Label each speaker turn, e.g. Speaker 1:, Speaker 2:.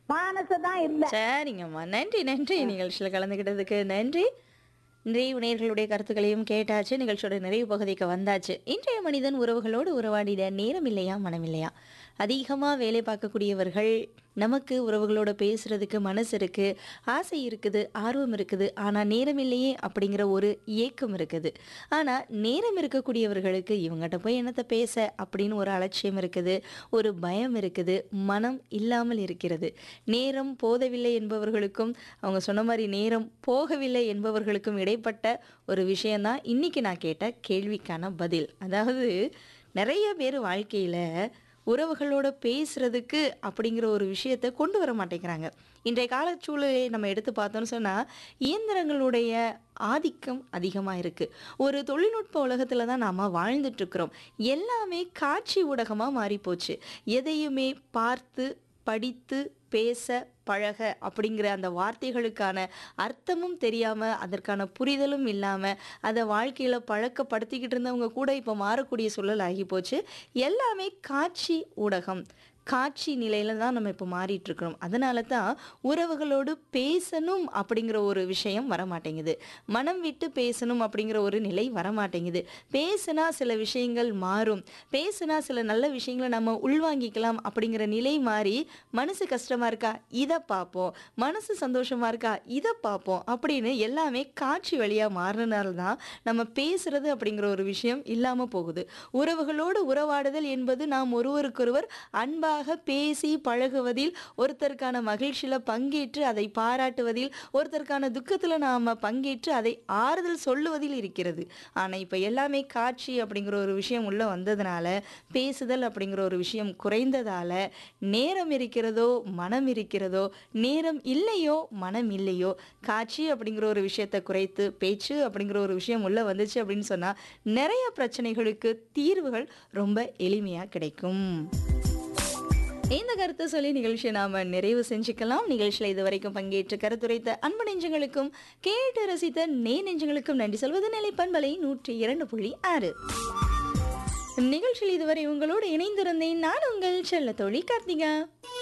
Speaker 1: மனசு தான் இல்ல
Speaker 2: சரிங்கம்மா நன்றி நன்றி நிகழ்ச்சியில் கலந்துக்கிட்டதுக்கு நன்றி நிறைய நேர்களுடைய கருத்துக்களையும் கேட்டாச்சு நிகழ்ச்சியோட நிறைவு பகுதிக்கு வந்தாச்சு இன்றைய மனிதன் உறவுகளோடு உறவாடிட நேரம் இல்லையா மனம் இல்லையா அதிகமாக வேலை பார்க்கக்கூடியவர்கள் நமக்கு உறவுகளோட பேசுறதுக்கு மனசு இருக்கு ஆசை இருக்குது ஆர்வம் இருக்குது ஆனால் நேரம் இல்லையே அப்படிங்கிற ஒரு ஏக்கம் இருக்குது ஆனால் நேரம் இருக்கக்கூடியவர்களுக்கு இவங்ககிட்ட போய் என்னத்தை பேச அப்படின்னு ஒரு அலட்சியம் இருக்குது ஒரு பயம் இருக்குது மனம் இல்லாமல் இருக்கிறது நேரம் போதவில்லை என்பவர்களுக்கும் அவங்க சொன்ன மாதிரி நேரம் போகவில்லை என்பவர்களுக்கும் இடைப்பட்ட ஒரு விஷயம்தான் இன்னைக்கு நான் கேட்ட கேள்விக்கான பதில் அதாவது நிறைய பேர் வாழ்க்கையில் உறவுகளோட பேசுறதுக்கு அப்படிங்கிற ஒரு விஷயத்தை கொண்டு வர மாட்டேங்கிறாங்க இன்றைய காலச்சூழலை நம்ம எடுத்து பார்த்தோம்னு சொன்னால் இயந்திரங்களுடைய ஆதிக்கம் அதிகமாக இருக்குது ஒரு தொழில்நுட்ப உலகத்தில் தான் நாம் வாழ்ந்துட்டுருக்குறோம் எல்லாமே காட்சி ஊடகமாக மாறிப்போச்சு எதையுமே பார்த்து படித்து பேச பழக அப்படிங்கிற அந்த வார்த்தைகளுக்கான அர்த்தமும் தெரியாமல் அதற்கான புரிதலும் இல்லாமல் அதை வாழ்க்கையில் பழக்கப்படுத்திக்கிட்டு இருந்தவங்க கூட இப்போ மாறக்கூடிய சூழல் ஆகி போச்சு எல்லாமே காட்சி ஊடகம் காட்சி நிலையில தான் நம்ம இப்போ மாறிட்டு இருக்கிறோம் அதனால தான் உறவுகளோடு பேசணும் அப்படிங்கிற ஒரு விஷயம் வரமாட்டேங்குது மனம் விட்டு பேசணும் அப்படிங்கிற ஒரு நிலை வரமாட்டேங்குது பேசினா சில விஷயங்கள் மாறும் பேசினா சில நல்ல விஷயங்களை நம்ம உள்வாங்கிக்கலாம் அப்படிங்கிற நிலை மாறி மனசு கஷ்டமா இருக்கா இதை பார்ப்போம் மனசு சந்தோஷமா இருக்கா இதை பார்ப்போம் அப்படின்னு எல்லாமே காட்சி வழியாக மாறினால தான் நம்ம பேசுறது அப்படிங்கிற ஒரு விஷயம் இல்லாமல் போகுது உறவுகளோடு உறவாடுதல் என்பது நாம் ஒருவருக்கொருவர் அன்பாக பேசி பழகுவதில் ஒருத்தருக்கான மகிழ்ச்சியில் பங்கேற்று அதை பாராட்டுவதில் ஒருத்தருக்கான துக்கத்தில் நாம் பங்கேற்று அதை ஆறுதல் சொல்லுவதில் இருக்கிறது ஆனால் இப்போ எல்லாமே காட்சி அப்படிங்கிற ஒரு விஷயம் உள்ளே வந்ததுனால பேசுதல் அப்படிங்கிற ஒரு விஷயம் குறைந்ததால நேரம் இருக்கிறதோ மனம் இருக்கிறதோ நேரம் இல்லையோ மனம் இல்லையோ காட்சி அப்படிங்கிற ஒரு விஷயத்தை குறைத்து பேச்சு அப்படிங்கிற ஒரு விஷயம் உள்ள வந்துச்சு அப்படின்னு சொன்னா நிறைய பிரச்சனைகளுக்கு தீர்வுகள் ரொம்ப எளிமையா கிடைக்கும் இந்த கருத்தை சொல்லி நிகழ்ச்சியை நாம நிறைவு செஞ்சுக்கலாம் நிகழ்ச்சியில் இதுவரைக்கும் பங்கேற்று கருத்துரைத்த அன்பு நெஞ்சங்களுக்கும் கேட்டு ரசித்த நே நெஞ்சங்களுக்கும் நன்றி சொல்வது நிலை பண்பலை நூற்றி இரண்டு புள்ளி ஆறு நிகழ்ச்சியில் இதுவரை உங்களோடு இணைந்திருந்தேன் நான் உங்கள் செல்ல தோழி கார்த்திகா